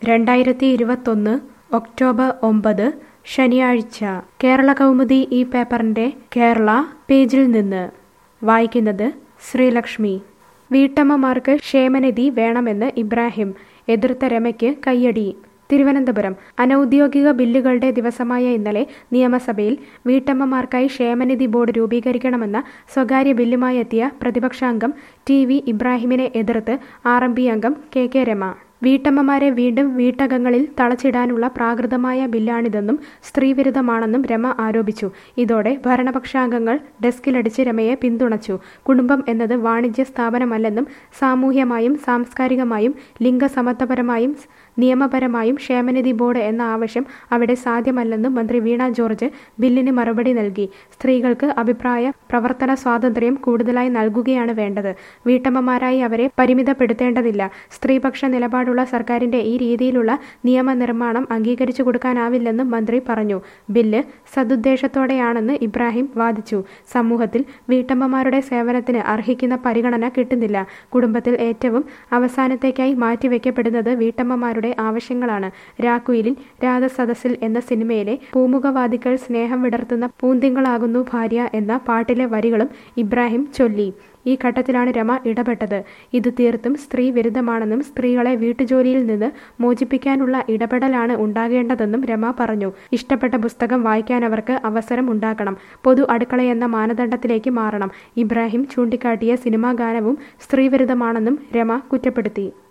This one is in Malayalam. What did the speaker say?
രണ്ടായിരത്തി ഇരുപത്തൊന്ന് ഒക്ടോബർ ഒമ്പത് ശനിയാഴ്ച കേരള കൗമുദി ഈ പേപ്പറിന്റെ കേരള പേജിൽ നിന്ന് വായിക്കുന്നത് ശ്രീലക്ഷ്മി വീട്ടമ്മമാർക്ക് ക്ഷേമനിധി വേണമെന്ന് ഇബ്രാഹിം എതിർത്ത രമയ്ക്ക് കയ്യടി തിരുവനന്തപുരം അനൌദ്യോഗിക ബില്ലുകളുടെ ദിവസമായ ഇന്നലെ നിയമസഭയിൽ വീട്ടമ്മമാർക്കായി ക്ഷേമനിധി ബോർഡ് രൂപീകരിക്കണമെന്ന സ്വകാര്യ ബില്ലുമായി എത്തിയ പ്രതിപക്ഷാംഗം ടി വി ഇബ്രാഹിമിനെ എതിർത്ത് ആർ എം പി അംഗം കെ കെ രമ വീട്ടമ്മമാരെ വീണ്ടും വീട്ടകങ്ങളിൽ തളച്ചിടാനുള്ള പ്രാകൃതമായ ബില്ലാണിതെന്നും സ്ത്രീവിരുദ്ധമാണെന്നും രമ ആരോപിച്ചു ഇതോടെ ഭരണപക്ഷാംഗങ്ങൾ ഡെസ്കിലടിച്ച് രമയെ പിന്തുണച്ചു കുടുംബം എന്നത് വാണിജ്യ സ്ഥാപനമല്ലെന്നും സാമൂഹ്യമായും സാംസ്കാരികമായും ലിംഗസമത്വപരമായും നിയമപരമായും ക്ഷേമനിധി ബോർഡ് എന്ന ആവശ്യം അവിടെ സാധ്യമല്ലെന്നും മന്ത്രി വീണ ജോർജ് ബില്ലിന് മറുപടി നൽകി സ്ത്രീകൾക്ക് അഭിപ്രായ പ്രവർത്തന സ്വാതന്ത്ര്യം കൂടുതലായി നൽകുകയാണ് വേണ്ടത് വീട്ടമ്മമാരായി അവരെ പരിമിതപ്പെടുത്തേണ്ടതില്ല സ്ത്രീപക്ഷ നിലപാടുള്ള സർക്കാരിന്റെ ഈ രീതിയിലുള്ള നിയമനിർമ്മാണം അംഗീകരിച്ചു കൊടുക്കാനാവില്ലെന്നും മന്ത്രി പറഞ്ഞു ബില്ല് സതുദ്ദേശത്തോടെയാണെന്ന് ഇബ്രാഹിം വാദിച്ചു സമൂഹത്തിൽ വീട്ടമ്മമാരുടെ സേവനത്തിന് അർഹിക്കുന്ന പരിഗണന കിട്ടുന്നില്ല കുടുംബത്തിൽ ഏറ്റവും അവസാനത്തേക്കായി മാറ്റിവെക്കപ്പെടുന്നത് വീട്ടമ്മമാരുടെ ആവശ്യങ്ങളാണ് രാക്കുയിലിൽ രാധസദസ്സിൽ എന്ന സിനിമയിലെ പൂമുഖവാദികൾ സ്നേഹം വിടർത്തുന്ന പൂന്തിങ്കളാകുന്നു ഭാര്യ എന്ന പാട്ടിലെ വരികളും ഇബ്രാഹിം ചൊല്ലി ഈ ഘട്ടത്തിലാണ് രമ ഇടപെട്ടത് ഇത് തീർത്തും സ്ത്രീ വിരുദ്ധമാണെന്നും സ്ത്രീകളെ വീട്ടുജോലിയിൽ നിന്ന് മോചിപ്പിക്കാനുള്ള ഇടപെടലാണ് ഉണ്ടാകേണ്ടതെന്നും രമ പറഞ്ഞു ഇഷ്ടപ്പെട്ട പുസ്തകം വായിക്കാൻ അവർക്ക് അവസരം ഉണ്ടാക്കണം പൊതു അടുക്കളയെന്ന മാനദണ്ഡത്തിലേക്ക് മാറണം ഇബ്രാഹിം ചൂണ്ടിക്കാട്ടിയ സിനിമാ ഗാനവും സ്ത്രീവിരുദ്ധമാണെന്നും രമ കുറ്റപ്പെടുത്തി